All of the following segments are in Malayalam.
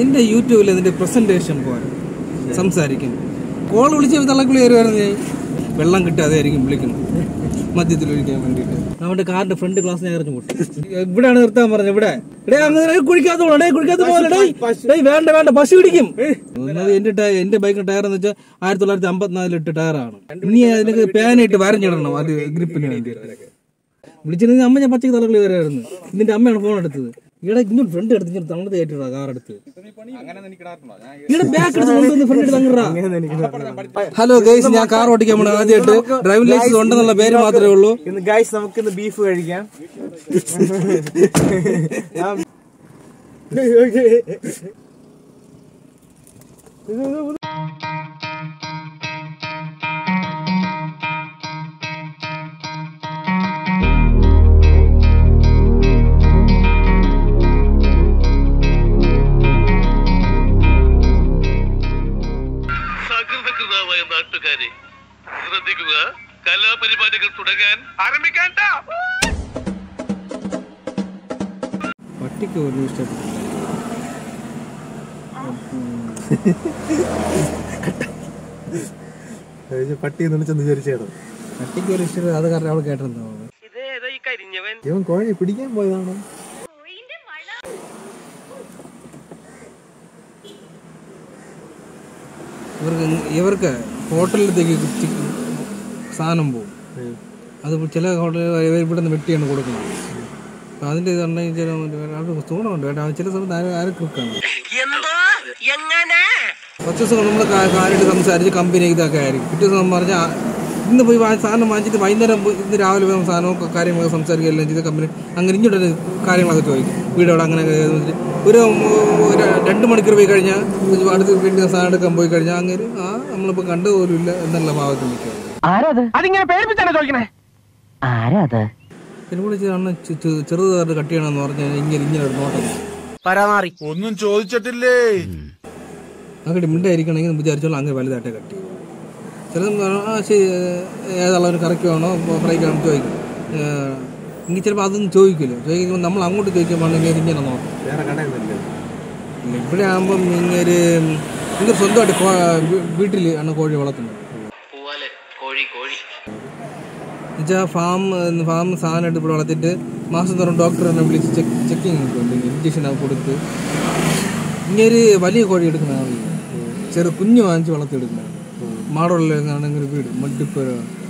നിന്റെ യൂട്യൂബിൽ നിന്റെ പ്രസന്റേഷൻ പോലെ സംസാരിക്കും കോൾ വിളിച്ച് തള്ളക്കുള്ളി കയറുമായിരുന്നു ഞാൻ വെള്ളം കിട്ടാതെ ആയിരിക്കും വിളിക്കുന്നത് മദ്യത്തിൽ ഒഴിക്കാൻ വേണ്ടിയിട്ട് നമ്മുടെ കാറിന്റെ ഫ്രണ്ട് ഗ്ലാസ് ഞാൻ എറിഞ്ഞു പൊട്ടി ഇവിടെയാണ് നിർത്താൻ പറഞ്ഞത് ഇവിടെ ഇവിടെ അങ്ങനെ കുഴിക്കാത്ത പോലെ കുഴിക്കാത്ത പോലെ ഡേയ്, ഡേയ്, വേണ്ട വേണ്ട പശു പിടിക്കും ഒന്നത് എന്റെ ടയ- എന്റെ ബൈക്കിന്റെ ടയർ എന്ന് വെച്ചാൽ ആയിരത്തി തൊള്ളായിരത്തി അമ്പത്തിനാലിൽ ഇട്ട ടയറാണ് ഇനി അതിനൊക്കെ പാനായിട്ട് വരഞ്ഞിടണം അത് ഗ്രിപ്പിന് വേണ്ടിയിട്ട് വിളിച്ചിരുന്നെങ്കിൽ അമ്മ ഞാൻ പച്ചക്ക് തലകളി വരായിരുന്നു ഇതിന്റെ അമ്മയാണ് ഫോൺ എടുത്തത് ഇവിടെ ഇങ്ങോട്ട് ഫ്രണ്ട് എടുത്ത് ഇങ്ങനെ തണുത്ത് കയറ്റിടാ കാർ എടുത്ത് ഇവിടെ ബാക്ക് എടുത്ത് കൊണ്ടുവന്ന് ഫ്രണ്ട് എടുത്ത് അങ്ങ് ഹലോ ഗൈസ് ഞാൻ കാർ ഓടിക്കാൻ പോണ ആദ്യമായിട്ട് ഡ്രൈവിംഗ് ലൈസൻസ് ഉണ്ടെന്നുള്ള പേര് മാത്രമേ ഉള്ളൂ ഇന്ന് ഗൈസ് നമുക്ക് ഇന്ന് ബീഫ് കഴിക്കാം സകൃതകൃതമായ നാട്ടുകാരെ ശ്രദ്ധിക്കുക കലാപരിപാടികൾ തുടങ്ങാൻ ആരംഭിക്കാൻ പട്ടിക്ക് പോലും ഇഷ്ടപ്പെട്ടില്ല പട്ടി എന്ന് വിളിച്ചൊന്ന് വിചാരിച്ചേടോ പട്ടിക്ക് പോലും ഇഷ്ടപ്പെട്ട അത് കാരണം അവൾ കേട്ടിരുന്നു ഇവൻ കോഴി പിടിക്കാൻ പോയതാണോ ഇവർക്ക് ഇവർക്ക് ഹോട്ടലിലത്തേക്ക് ചി- സാധനം പോകും അത് ചില ഹോട്ടൽ ഇവിടെ നിന്ന് വെട്ടിയാണ് കൊടുക്കുന്നത് അപ്പം അതിൻ്റെ ഇതുണ്ടെങ്കിൽ ചില അവിടെ സൂണുണ്ട് കേട്ടോ അത് ചില സമയത്ത് ആരും ആരും കുക്കാണ് കുറച്ച് ദിവസം നമ്മൾ കാര്യമായിട്ട് സംസാരിച്ച് കമ്പനി ഇതൊക്കെ ആയിരിക്കും പിറ്റേ ദിവസം നമ്മൾ പറഞ്ഞാൽ ഇന്ന് പോയി വാ- സാധനം വാങ്ങിച്ചിട്ട് വൈകുന്നേരം പോയി ഇന്ന് രാവിലെ പോയി സാധനമൊക്കെ കാര്യങ്ങളൊക്കെ സംസാരിക്കുകയെല്ലാം ചെയ്ത് കമ്പനി അങ്ങനെ ഇങ്ങോട്ട് കാര്യങ്ങളൊക്കെ ചോദിക്കും വീടോടെ അങ്ങനെ ഒരു ഒരു രണ്ട് മണിക്കൂർ പോയി കഴിഞ്ഞാൽ അടുത്ത് വീട്ടിൽ സാധനം എടുക്കാൻ പോയി കഴിഞ്ഞാൽ അങ്ങനെ ആ നമ്മളിപ്പോൾ കണ്ടു പോലും ഇല്ല എന്നുള്ള ഭാവത്തിൽ നിൽക്കുക അതിങ്ങനെ പേരിപ്പിച്ചാണ് ചോദിക്കണേ ആരാ അത് പിന്നെ വിളിച്ച് അണ്ണൻ ചെറുതായിട്ട് കട്ട് ചെയ്യണമെന്ന് പറഞ്ഞാൽ ഇങ്ങനെ ഇങ്ങനെ ഒരു നോട്ടം പരാമാറി ഒന്നും ചോദിച്ചിട്ടില്ലേ അങ്ങനെ മിണ്ടായിരിക്കണമെങ്കിൽ വിചാരിച്ചോളാം അങ്ങനെ വലുതായിട്ട് കട്ട് ചെയ്യും ചിലത് ആ ശരി ഏതളവിന് കറക്റ്റാണോ ഫ്രൈക്കാണോ ചോദിക്കും എങ്കിൽ ചിലപ്പോൾ അതൊന്നും ചോദിക്കില്ല ചോദിക്കുമ്പോൾ നമ്മൾ അങ്ങോട്ട് ചോദിക്കുമ്പോൾ ഇങ്ങനെ ഇങ്ങനെ നോക്കും വേറെ കടയൊന്നുമില്ല ഇല്ല, ഇവിടെ ആകുമ്പം ഇങ്ങനെ ഇങ്ങനെ സ്വന്തമായിട്ട് വീട്ടിൽ ആണ് കോഴി വളർത്തുന്നത് എന്നുവെച്ചാൽ ഫാം ഫാം സാധനമായിട്ട് ഇവിടെ വളർത്തിയിട്ട് മാസം തോറും ഡോക്ടറിനെ വിളിച്ച് ചെക്ക് ചെക്കിങ് ഉണ്ട് ഇഞ്ചക്ഷൻ ഒക്കെ കൊടുത്ത് ഇങ്ങനെ വലിയ കോഴി എടുക്കുന്ന ആളില്ല ചെറു കുഞ്ഞ് വാങ്ങിച്ച് വളർത്തിയെടുക്കുന്നത് മാടുള്ളാണെങ്കിൽ വീട് മട്ടിപ്പുര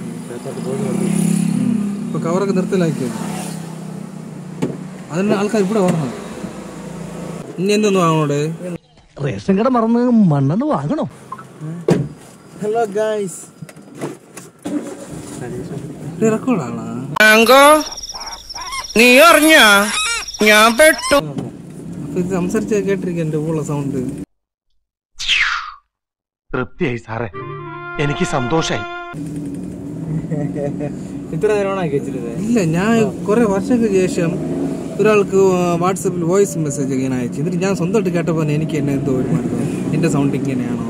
ഇപ്പൊ കവറൊക്കെ നിർത്തലാക്കിയത് അതിന് ആൾക്കാർ ഇവിടെ പറഞ്ഞത് ഇനി എന്തൊന്നും വാങ്ങോടെ റേഷൻ കട മറന്ന് മണ്ണെന്ന് വാങ്ങണോ ഹലോ ഗൈസ് റെക്കോർഡാണോ നീ അറിഞ്ഞ ഞാൻ പെട്ടു അപ്പൊ ഇത് സംസാരിച്ച് കേട്ടിരിക്കുക എന്റെ ഊള സൗണ്ട് തൃപ്തിയായി സാറേ എനിക്ക് സന്തോഷായി ഇത്ര നേരമാണ് വെച്ചിരുന്നത് ഇല്ല ഞാൻ കുറെ വർഷങ്ങൾക്ക് ശേഷം ഒരാൾക്ക് വാട്സപ്പിൽ വോയിസ് മെസ്സേജ് ഇങ്ങനെ അയച്ചു എന്നിട്ട് ഞാൻ സ്വന്തമായിട്ട് കേട്ടപ്പോൾ തന്നെ എനിക്ക് എന്നെ എന്തോ ഒരു മാറ്റം എന്റെ സൗണ്ട് ഇങ്ങനെയാണോ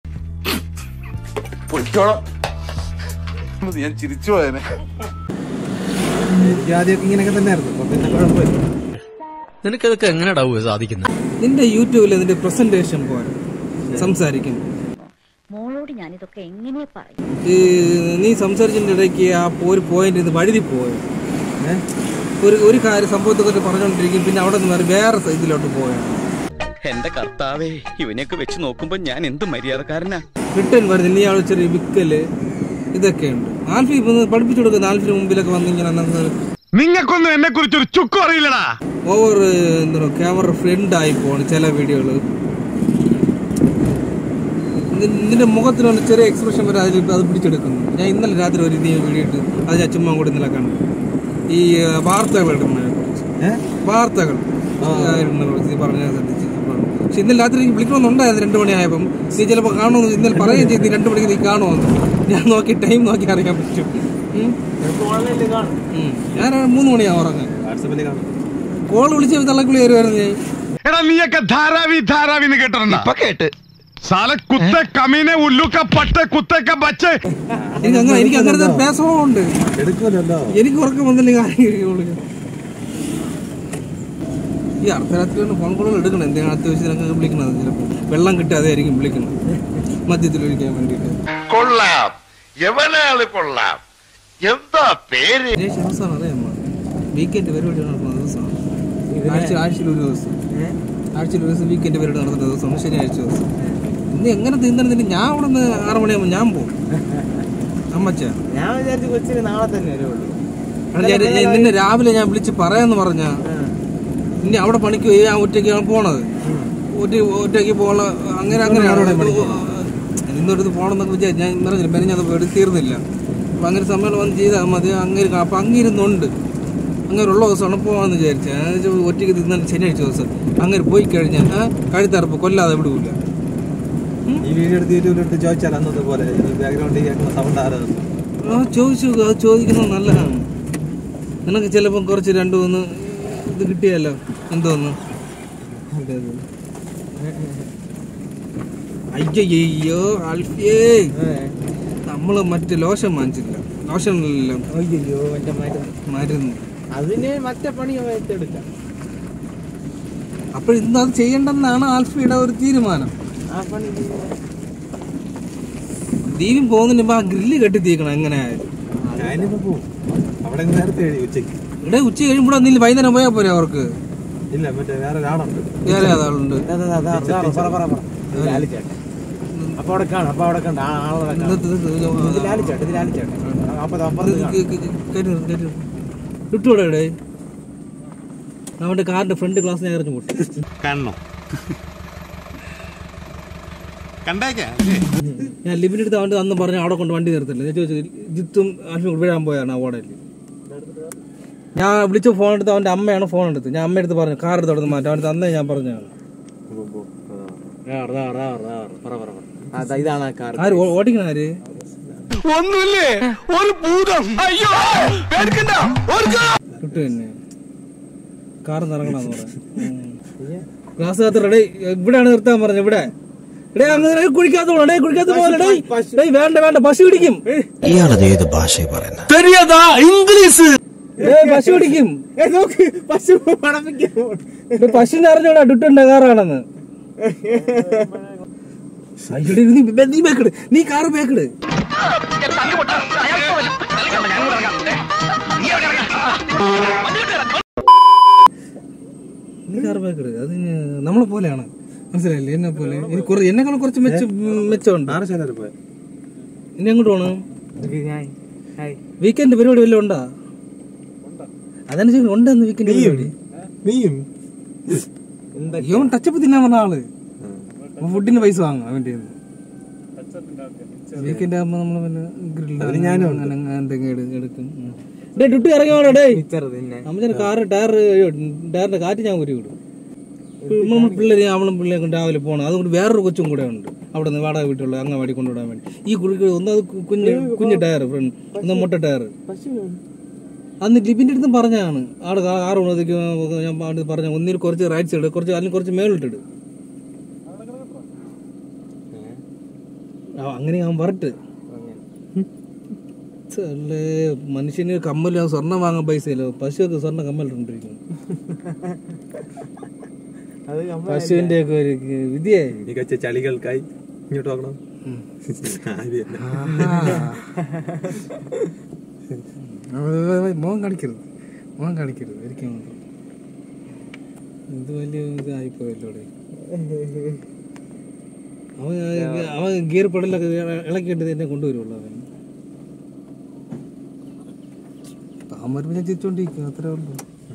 പൊയ്ക്കോളാം ഞാൻ ചിരിച്ചു പോയനെ എനിക്ക് ആദ്യമൊക്കെ ഇങ്ങനെയൊക്കെ തന്നെയായിരുന്നു അപ്പൊ പിന്നെ കുഴപ്പമില്ല നിനക്കതൊക്കെ എങ്ങനെയാടാവുക സാധിക്കുന്നത് നിന്റെ യൂട്യൂബിൽ നിന്റെ പ്രസന്റേഷൻ പോലെ സംസാരിക്കും മോളോട് ഞാനിതൊക്കെ എങ്ങനെ പറയും ഈ നീ സംസാരിച്ചതിന്റെ ഇടയ്ക്ക് ആ ഒരു പോയിന്റ് ഇത് വഴുതി പോയോ ഏ? ഒരു ഒരു കാര്യം സംഭവത്തെ കുറിച്ച് പറഞ്ഞുകൊണ്ടിരിക്കും പിന്നെ അവിടെ നിന്ന് വേറെ ഇതിലോട്ട് പോയാണ് എന്റെ കർത്താവേ ഇവനെയൊക്കെ വെച്ച് നോക്കുമ്പോ ഞാൻ എന്ത് മര്യാദക്കാരനാ റിട്ടേൺ വരുന്നത് നീ അവിടെ ചെറിയ വിക്കല് ഇതൊക്കെയുണ്ട് ആൽഫി ഇപ്പൊ ഒന്ന് പഠിപ്പിച്ചു കൊടുക്കുന്ന ആൽഫിന് മുമ്പിലൊക്കെ വന്ന് ഇങ്ങനെ നിങ്ങൾക്കൊന്നും എന്നെ കുറിച്ച് ഒരു ചുക്കും അറിയില്ലടാ ഓവർ എന്താ ക്യാമറ ഫ്രണ്ട് ആയി പോണ് ചില വീഡിയോകള് നിന്റെ മുഖത്തിലുള്ള ചെറിയ എക്സ്പ്രഷൻ വരെ അതിൽ അത് പിടിച്ചെടുക്കുന്നു ഞാൻ ഇന്നലെ രാത്രി ഒരു നീ വീഡിയോ ഇട്ട് അത് ഞാൻ ചുമ്മാ കൂടി ഇന്നലെ കണ്ടു ഈ ആ, വാർത്തകൾ ഇടുന്നതിനെ കുറിച്ച് വാർത്തകൾ ഇടുന്നതിനെ കുറിച്ച് നീ പറഞ്ഞ ശ്രദ്ധിച്ച് പക്ഷെ ഇന്നലെ രാത്രി എനിക്ക് വിളിക്കണമെന്നുണ്ടായിരുന്നു രണ്ടു മണിയായപ്പം നീ ചിലപ്പോൾ കാണുമെന്ന് ഇന്നലെ പറയുകയും ചെയ്ത് നീ രണ്ടു മണിക്ക് നീ കാണുമെന്ന് ഞാൻ നോക്കി ടൈം നോക്കി അറിയാൻ പറ്റും ഉം. ഓൺലൈനിൽ കാണും ഉം. ഞാൻ മൂന്ന് മണിയാവും ഉറങ്ങാൻ വാട്സപ്പിൽ കാണും കോൾ വിളിച്ച് തള്ളക്കുള്ളി കയറുമായിരുന്നു ഞാൻ എടാ നീയൊക്കെ ധാരാവി ധാരാവി എന്ന് കേട്ടിട്ടുണ്ടോ ഇപ്പൊ കേട്ട് സാല കുത്ത കമീനെ ഉല്ലുക്ക പട്ട കുത്തക്ക ബച്ച് എനിക്ക് അങ്ങനെ എനിക്ക് അങ്ങനത്തെ പേസമുണ്ട് എടുക്കുമല്ലോ എനിക്ക് ഉറക്കം വന്നില്ലെങ്കിൽ ആരെയും വിളിക്കും ഈ അർദ്ധരാത്രി കൊണ്ട് ഫോൺ കോളുകൾ എടുക്കണം എന്തെങ്കിലും അത്യാവശ്യത്തിനൊക്കെ വിളിക്കണത് ചിലപ്പോൾ വെള്ളം കിട്ടാതെ ആയിരിക്കും വിളിക്കുന്നത് മദ്യത്തിൽ ഒഴിക്കാൻ വേണ്ടിയിട്ട് കൊള്ളാം എവനാള് കൊള്ളാം എന്താ പേര് ശനിയാഴ്ച ദിവസമാണ് അറിയാം വീക്കെൻഡ് പരിപാടി നടക്കുന്ന ദിവസമാണ് ആഴ്ച ആഴ്ചയിൽ ഒരു ദിവസം ആഴ്ചയിൽ ഒരു ദിവസം വീക്കെൻഡ് പരിപാടി നടത്തുന്ന ദിവസമാണ് ശനിയാഴ്ച ദിവസം ഇന്ന് എങ്ങനെ തിന്നണതിന് ഞാൻ അവിടെ നിന്ന് ആറ് മണിയാകുമ്പോൾ ഞാൻ പോകും അമ്മച്ച ഞാൻ വിചാരിച്ചു കൊച്ചിന് നാളെ തന്നെ വരുള്ളൂ നിന്നെ രാവിലെ ഞാൻ വിളിച്ച് പറയാന്ന് പറഞ്ഞ ഇനി അവിടെ പണിക്ക് പോയി ഞാൻ ഒറ്റയ്ക്കാണ് പോണത് ഒറ്റ ഒറ്റയ്ക്ക് പോകാനുള്ള അങ്ങനെ അങ്ങനെയാണ് ഇന്നൊരിത് പോകണമെന്നൊക്കെ വിചാരിച്ചു ഞാൻ പറഞ്ഞില്ല പെരഞ്ഞത് എടുത്ത് തീർന്നില്ല അപ്പം അങ്ങനെ സമയം വന്ന് ചെയ്താൽ മതി അങ്ങനെ അപ്പം അങ്ങിരുന്നുണ്ട് അങ്ങനെ ഉള്ള ദിവസമാണ് പോകാമെന്ന് വിചാരിച്ചത് ഞാൻ വിചാരിച്ചു ഒറ്റയ്ക്ക് തിന്നാൻ ശനിയാഴ്ച ദിവസം അങ്ങനെ പോയി കഴിഞ്ഞാൽ ആ, കഴുത്തറപ്പ് കൊല്ലാതെ വിടൂല ഈ വീഡിയോ എടുത്ത് യൂട്യൂബിലിട്ട് ചോദിച്ചാൽ അന്നത്തെ പോലെ ഈ ബാക്ക്ഗ്രൗണ്ടിൽ കേൾക്കുന്ന സൗണ്ട് ആരാ ആ ചോദിച്ചു നോക്ക്. അത് ചോദിക്കുന്നത് നല്ലതാണ് നിനക്ക് ചിലപ്പം കുറച്ച് രണ്ടു മൂന്ന് ഇത് കിട്ടിയല്ലോ എന്തോന്ന് അതെ, അതെ. അയ്യോ ആൽഫിയേ നമ്മള് മറ്റേ ലോഷൻ വാങ്ങിച്ചില്ല ലോഷനിലെല്ലാം അയ്യോ എന്റെ മരുന്ന് മരുന്ന് അതിന് മറ്റേ പണി എടുക്കാം അപ്പോൾ ഇന്ന് അത് ചെയ്യണ്ടെന്നാണ് ആൽഫിയുടെ ഒരു തീരുമാനം ആ പണി ദീപം പോകുന്നതിന് മുമ്പ് ആ ഗ്രില്ല് കെട്ടി തീക്കണം എങ്ങനെ ആയാലും ഞാനിപ്പോ പോവും അവിടെ നേരത്തെ എഴുതി ഉച്ചയ്ക്ക് ഇവിടെ ഉച്ച കഴിയുമ്പോൾ ഒന്നില്ല വൈകുന്നേരം പോയാൽ പോരെ അവർക്ക് ഇല്ല മറ്റേ വേറെ ഒരാളുണ്ട് വേറെ ആളുണ്ട് ലാലിച്ചേട്ടൻ അപ്പൊ അവിടെ കാണും അപ്പൊ അവിടെ കണ്ട ആളെ കാണാം. ഇന്നത്തെ ഇത് ഇത് ലാലിച്ചേട്ടൻ ഇത് ലാലിച്ചേട്ടൻ അപ്പൊ അപ്പുറത്ത് കാണും. വിട്ടുകൂടെ നമ്മുടെ കാറിന്റെ ഫ്രണ്ട് ഗ്ലാസ് ഞാൻ എറിഞ്ഞു പൊട്ടി കണ്ണോ കണ്ടേക്കാ ഞാൻ ലിബിൻ്റെ അടുത്ത് അവൻ്റെ അന്ന് പറഞ്ഞു അവിടെ കൊണ്ട് വണ്ടി നിർത്തില്ല ഞാൻ ചോദിച്ചു ജിത്തും ആൽഫിയും കൂടി വീഴാൻ പോയാണ് ആ ഓടയിൽ ഞാൻ വിളിച്ച ഫോൺ എടുത്ത് അവൻ്റെ അമ്മയാണ് ഫോൺ എടുത്ത് ഞാൻ അമ്മ എടുത്ത് പറഞ്ഞു കാർ എടുത്ത് അവിടെ നിന്ന് മാറ്റാം അവൻ്റെ അന്നേ ഞാൻ പറഞ്ഞതാണ് അതാ ഇതാണ് ആ കാർ ആര് ഓ- ഓടിക്കണ ആര് ഒന്നുമില്ലേ ഒരു ഭൂതം അയ്യോ പേടിക്കണ്ട കിട്ടു തന്നെ കാർ നിറങ്ങണമെന്ന് പറയാം ഗ്ലാസ് കാത്ത് റെഡി ഇവിടെയാണ് നിർത്താൻ പറഞ്ഞത് ഇവിടെ ഡേ അങ്ങനെ കുഴിക്കാത്ത പോലെ കുഴിക്കാത്ത പോലെ ഡേയ് ഡേയ് വേണ്ട വേണ്ട പശു പിടിക്കും ഇയാളത് ഏത് ഭാഷയെ പറയുന്നത് ഡേയ് പശു പിടിക്കും നോക്ക് പശു പണപ്പിക്കാൻ ഇത് പശുവിനെ അറിഞ്ഞൂടാ ഡുട്ടുണ്ട് കാറാണെന്ന് അയ്യോടി, നീ ബേ- നീ ബേക്കിട് നീ കാറ് ബേക്കിട് നീ കാറ് ബേക്കിട് അത് ഇനി നമ്മളെ പോലെയാണ് മനസ്സിലായില്ലേ എന്നെ പോലെ ഇനി കുറ എന്നെക്കാളും കുറച്ച് മെച്ച മെച്ചമുണ്ട് ആറ് ശതമാനം പോയ ഇനി എങ്ങോട്ട് പോകണം വീക്കെൻഡ് പരിപാടി വല്ലതും ഉണ്ടാ അതനുസരിച്ച് ഉണ്ടെന്ന് വീക്കെൻഡ് പരിപാടി നീയും ഇവൻ ടച്ചപ്പ് തിന്നാൻ പറഞ്ഞ ആള് ഫുഡിന് പൈസ വാങ്ങാൻ വേണ്ടി വീക്കെൻഡ് ആകുമ്പോ നമ്മള് പിന്നെ ഗ്രില്ല് അങ്ങനെ എന്തെങ്കിലും എടു- എടുക്കും ഉം. ഡേ ഡുട്ടി ഇറങ്ങി വേണം ഡേ ചെറുത് തന്നെ അമ്മച്ചന്റെ കാറ് ടയർ ടയറിന്റെ കാറ്റ് ഞാൻ ഊരി വിടും നമ്മൾ പിള്ളേര് അവളും പിള്ളേരും കൊണ്ട് രാവിലെ പോകണം അതുകൊണ്ട് വേറൊരു കൊച്ചും കൂടെ ഉണ്ട് അവിടെ നിന്ന് വാടക വീട്ടിലുള്ള അങ്ങാടി കൊണ്ടുവിടാൻ വേണ്ടി ഈ കുഴിക്ക് ഒന്നത് കുഞ്ഞ് കുഞ്ഞ് ടയർ ഫ്രണ്ട് ഒന്ന് മുട്ട ടയർ അന്ന് ലിബിന്റെ അടുത്തും പറഞ്ഞാണ് ആടെ കാ- കാറ് കൊണ്ടതൊക്കെ ഞാൻ അവിടെ പറഞ്ഞ ഒന്നിൽ കുറച്ച് റൈറ്റ് സൈഡ് കുറച്ച് അല്ലെങ്കിൽ കുറച്ച് മേളിട്ടിട് ആ, അങ്ങനെ ഞാൻ വരട്ട് അല്ലേ മനുഷ്യന് കമ്മൽ സ്വർണ്ണം വാങ്ങാൻ പൈസയില്ലോ പശുവൊക്കെ സ്വർണ്ണ കമ്മലിട്ടുണ്ടിരിക്കുന്നു അത് കമ്പ- പശുവിന്റെ ഒക്കെ ഒരു വിധിയായി മികച്ച ചളികൾക്കായി ഇങ്ങോട്ട് നോക്കണം ആദ്യം മോൻ കാണിക്കരുത് മോൻ കാണിക്കരുത് ഒരിക്കലും മാത്രം. ഇത് വലിയ ഇതായിപ്പോയല്ലോ ഇവിടെ. അവൻ അവൻ ഗിയർ പെടലൊക്കെ ഇളക്കിയിട്ട് എന്നെ കൊണ്ടുവരുള്ളൂ അവൻ താൻ വരുമ്പോ ഞാൻ തിരിച്ചോണ്ടിരിക്കും അത്രേ ഉള്ളൂ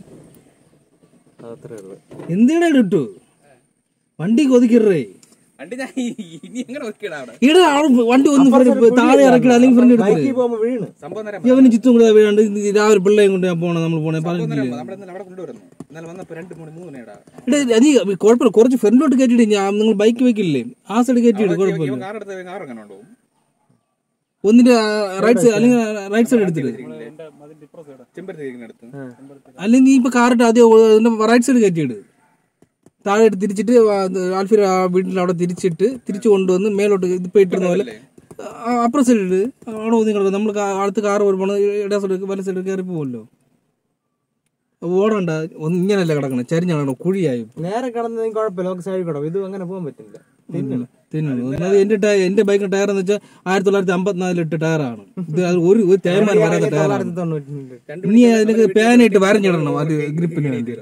അത്രേ ഉള്ളൂ എന്തിനാ ഇട്ടു വണ്ടി കൊതിക്കറേ വണ്ടി ഞാൻ ഇനി എങ്ങനെ വെക്കടാ അവിടെ ഇവിടെ ആള് വണ്ടി ഒന്ന് front- താഴെ ഇറക്കിട അല്ലെങ്കിൽ ഫ്രണ്ട് എടുത്തിട്ട് പോകുമ്പോ വീണ് സംഭവം നേരം ഇവന് ചുറ്റും കൂടെ വീഴാണ്ട് ഇത് രാവിലെ പിള്ളേയും കൊണ്ട് ഞാൻ പോണേ നമ്മൾ പോണേ പറഞ്ഞില്ലേ നമ്മുടെ ഇന്നലെ അവിടെ കൊണ്ടുവരുന്നു ഇന്നലെ വന്നപ്പോ രണ്ട് മൂന്ന് മൂന്ന് നേടാ എടാ നീ കുഴപ്പമില്ല കുറച്ച് ഫ്രണ്ടിലോട്ട് കയറ്റിയിട്ട് ഞാൻ നിങ്ങൾ ബൈക്ക് വെക്കില്ലേ ആ സൈഡ് കയറ്റിയിട്ട് കുഴപ്പമില്ല കാർ എടുത്ത് കാർ എങ്ങനെ ഉണ്ടോ ഒന്നിന്റെ റൈറ്റ് സൈഡ് അല്ലെങ്കിൽ റൈറ്റ് സൈഡ് എടുത്തിട്ട് ചെമ്പരത്തി ഇരിക്കുന്ന അടുത്ത് അല്ലെങ്കിൽ നീ ഇപ്പൊ കാറിട്ട് ആദ്യം റൈറ്റ് സൈഡ് കയറ്റിയിട് താഴെ എടുത്ത് തിരിച്ചിട്ട് ആൽഫിർ ആ വീട്ടിൽ അവിടെ തിരിച്ചിട്ട് തിരിച്ചു കൊണ്ടുവന്ന് മേലോട്ട് ഇതിപ്പോ ഇട്ടിരുന്ന പോലെ അപ്പുറ സൈഡ് ഇട് അവിടെ ഒന്നും കിടക്കും നമ്മൾ അടുത്ത് കാർ വരുമ്പോൾ ഇടേ സൈഡ് വല സൈഡ് കയറി പോകുമല്ലോ ഓടണ്ട ഒന്ന് ഇങ്ങനല്ല കിടക്കണം ചരിഞ്ഞ കിടക്കണം കുഴിയായി നേരെ കിടന്നതും കുഴപ്പമില്ല നമുക്ക് സൈഡിൽ കിടക്കും ഇത് അങ്ങനെ പോകാൻ പറ്റില്ല തിന്നണം തിന്നു ഒന്നത് എന്റെ ടയർ എന്റെ ബൈക്കിന്റെ ടയർ എന്ന് വെച്ചാൽ ആയിരത്തി തൊള്ളായിരത്തി അമ്പത്തിനാലിൽ ഇട്ട ടയറാണ് ഇത് അത് ഒരു ഒരു തേയ്മാനം വരാത്ത ടയറാണ് തൊണ്ണൂറ്റി ഇനി അതിനൊക്കെ പാനായിട്ട് വരഞ്ഞിടണം അത് ഗ്രിപ്പിന് വേണ്ടി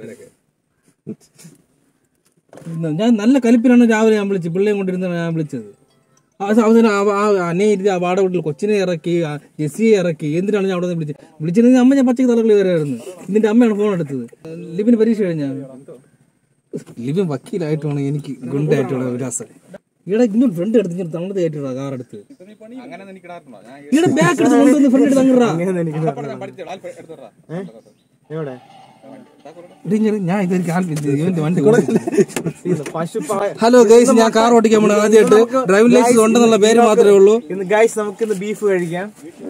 ഞാൻ നല്ല കലിപ്പിലാണ് രാവിലെ ഞാൻ വിളിച്ചത് പിള്ളേം കൊണ്ടിരുന്ന ഞാൻ വിളിച്ചത് ആ അവസാനം ആ- ആ അന്നെ ഇരുത്തി ആ വാട വീട്ടിൽ കൊച്ചിനെ ഇറക്കി ആ ജെസ്സിയെ ഇറക്കി എന്തിനാണ് ഞാൻ അവിടെ നിന്ന് വിളിച്ചത് വിളിച്ചിരുന്നെങ്കിൽ അമ്മ ഞാൻ പച്ചക്ക് തലകൾ കയറിയായിരുന്നു ഇതിന്റെ അമ്മയാണ് ഫോൺ എടുത്തത് ലിബിന് പരീക്ഷ കഴിഞ്ഞാ ലിബിൻ വക്കീലായിട്ടാണ് എനിക്ക് ഗുണ്ടായിട്ടുള്ള വിലാസം ഇവിടെ ഇങ്ങോട്ട് ഫ്രണ്ട് എടുത്ത് ഇങ്ങനെ തണുത്ത് കയറ്റിടാ കാർ എടുത്ത് ഇവിടെ ബാക്ക് എടുത്ത് കൊണ്ടുവന്ന് ഫ്രണ്ട് എടുത്ത് അങ്ങടാ എവിടെ ഇടിഞ്ഞത് ഞാൻ ഇതൊരു കാൽ ഇവന്റെ വണ്ടി കൊടുത്തില്ല. ഇത് പശു പായ- ഹലോ ഗൈസ് ഞാൻ കാർ ഓടിക്കാൻ പോണ ആദ്യമായിട്ട് ഡ്രൈവിംഗ് ലൈസൻസ് ഉണ്ടെന്നുള്ള പേര് മാത്രമേ ഉള്ളൂ ഇന്ന് ഗൈസ് നമുക്ക് ഇന്ന് ബീഫ് കഴിക്കാം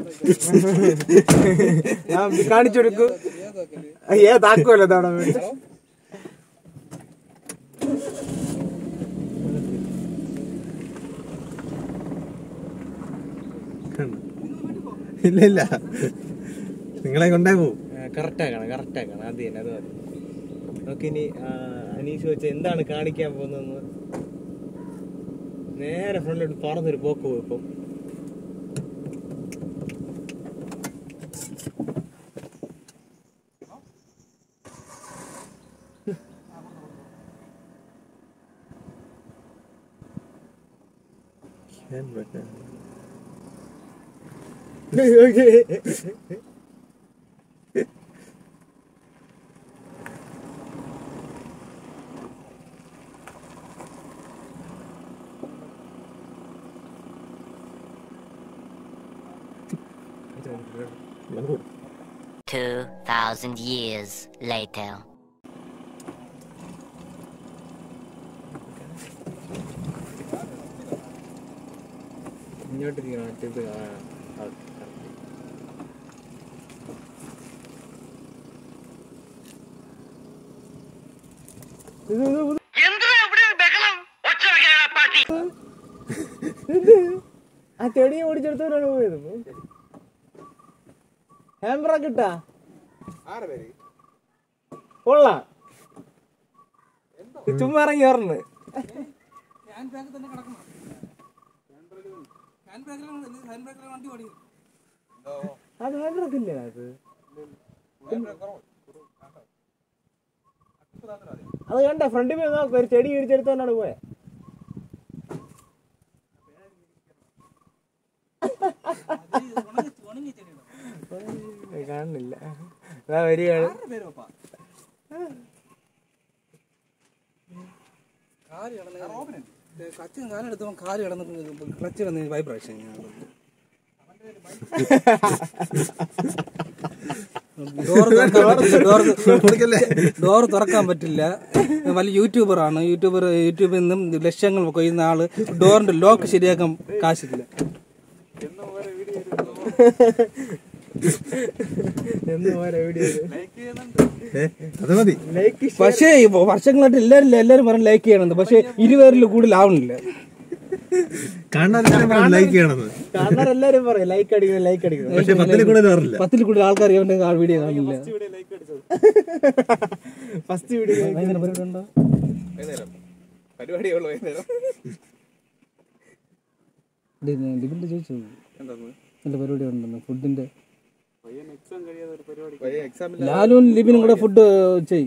ഞാൻ കാണിച്ചു കൊടുക്കൂ ഏതാക്കുമല്ലോ തവണ ഇല്ല ഇല്ല നിങ്ങളെ കൊണ്ടേ പോവും കറക്റ്റ് ആക്കണം കറക്റ്റ് ആക്കണം അത് തന്നെ അത് മതി നമുക്കിനി ആ, അനീഷ് വെച്ച് എന്താണ് കാണിക്കാൻ പോകുന്നതെന്ന് നേരെ ഫ്രണ്ടിലോട്ട് പറന്നൊരു പോക്ക് പോകും ഇപ്പം Two thousand years later. ഇങ്ങോട്ടിരിക്കണം മറ്റേത് ആ, ആ, correct. ആ ചെടി ഓടിച്ചെടുത്തവരാണ് പോയത് ഹാമ്പറ കിട്ടാ കൊള്ളാം ഇത് ചുമ്മാ ഇറങ്ങി പറഞ്ഞു അത് ഹാൻഡ് ഇല്ലേ അത് അത് കണ്ട ഫ്രണ്ടിൽ പോയി നോക്ക് ഒരു ചെടി ഇടിച്ചെടുത്തോണ്ടാണ് പോയെ കാണുന്നില്ല അതാ വരികയാണ് കച്ചിന് കാലെടുത്തവൻ കാല് കിടന്ന് ക്ലച്ച് കിടന്ന് വൈബ്രേഷൻ ഡോർ തുറക്കാൻ പറ്റില്ല വലിയ യൂട്യൂബറാണ് യൂട്യൂബർ യൂട്യൂബിൽ നിന്നും ലക്ഷങ്ങൾ കൊയ്യുന്ന ആള് ഡോറിന്റെ ലോക്ക് ശരിയാക്കാൻ കാശില്ല എന്ന് പോലെ വീഡിയോ അത് മതി ലൈക്ക് പക്ഷേ ഇപ്പൊ വർഷങ്ങളായിട്ട് എല്ലാരും എല്ലാരും പറഞ്ഞ് ലൈക്ക് ചെയ്യണമെന്ന് പക്ഷെ ഇരുപേരിൽ കൂടുതൽ ആവണില്ല കാണാൻ ലൈക്ക് ചെയ്യണമെന്ന് കാണാൻ എല്ലാരും പറയും ലൈക്ക് അടിക്കണം ലൈക്ക് അടിക്കണം പക്ഷെ പത്തിൽ കൂടുതൽ പറഞ്ഞില്ല പത്തിൽ കൂടുതൽ ആൾക്കാർ ഇവന്റെ വീഡിയോ കാണില്ല ഫസ്റ്റ് വീഡിയോ വൈകുന്നേരം പരിപാടി ഉണ്ടോ പരിപാടിയുള്ളൂ വൈകുന്നേരം ലിബിന്റെ ചോദിച്ചു എന്റെ പരിപാടി ഉണ്ടെന്ന് ഫുഡിന്റെ ലാലും ലിബിനും കൂടെ ഫുഡ് ചെയ്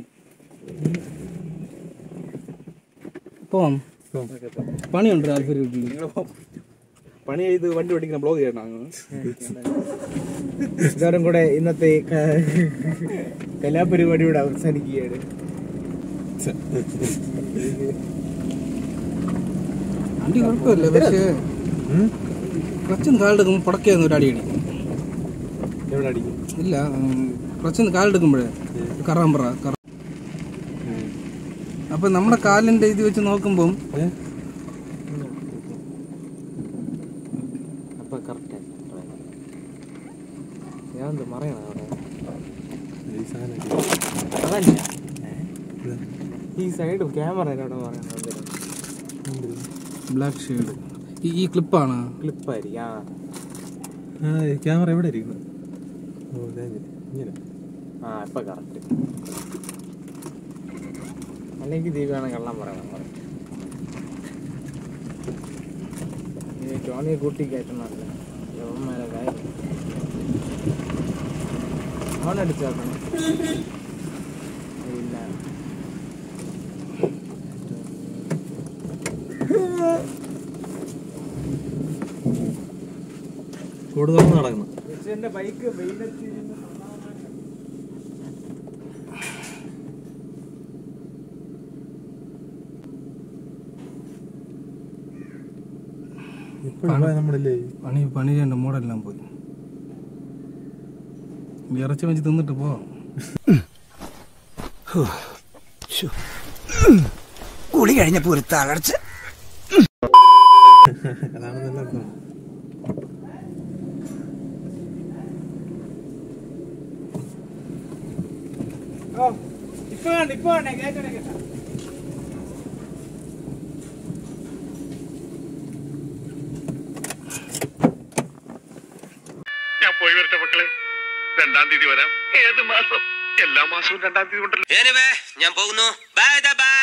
പോവാം പണിയുണ്ട് ആൽഫരി വീട്ടിൽ പണി ചെയ്ത് വണ്ടി ഓടിക്കുന്ന ബ്ലോഗ് ചെയ്യണം ഇതോടും കൂടെ ഇന്നത്തെ ക- കലാപരിപാടി ഇവിടെ അവസാനിക്കുകയാണ് വണ്ടി കുഴപ്പമില്ല പക്ഷേ ക്ലച്ചിന് കാലെടുക്കുമ്പോൾ പടക്കാന്ന് ഒരു അടി അടിക്കും എവിടെ അടിക്കും ഇല്ല ക്ലച്ചിന് കാലെടുക്കുമ്പോഴേ കറാൻ പറ കറ അപ്പൊ നമ്മുടെ കാലിന്റെ ഇത് വെച്ച് നോക്കുമ്പം അപ്പൊ കറക്റ്റ് ഞാൻ എന്ത് പറയണ അവിടെ അതല്ല ഈ സൈഡ് ക്യാമറ അവിടെ പറയണത് ബ്ലാക്ക് ഷെയ്ഡ് ഈ ഈ ക്ലിപ്പാണ് ക്ലിപ്പായിരിക്കും ആ ക്യാമറ എവിടെ ഇരിക്കുന്നു ഓ ഇങ്ങനെ ആ ഇപ്പൊ കറക്റ്റ് അല്ലെങ്കിൽ ദീപാണ് കള്ളം പറയണം പറയും ടോണിയെ കൂട്ടി കയറ്റണമല്ല യവന്മാരെ കാര്യം അവനടിച്ചാക്കണം ഇല്ല കൂടുതൽ നടക്കണം എന്റെ ബൈക്ക് വെയിലെത്തി പണി പണി ചെയ്യേണ്ട മൂടെല്ലാം പോയി ഇറച്ചി വെച്ച് തിന്നിട്ട് പോവാം കുളി കഴിഞ്ഞപ്പോ ഒരു തളർച്ച ഇപ്പൊ വേണ്ട ഇപ്പൊ വേണ്ട കേട്ടണേ കേട്ടാ ഞാൻ പോയി വരട്ടെ മക്കളെ രണ്ടാം തീയതി വരാം ഏത് മാസം എല്ലാ മാസവും രണ്ടാം തീയതി ഉണ്ടല്ലോ ഞാൻ പോകുന്നു ബൈ ബൈ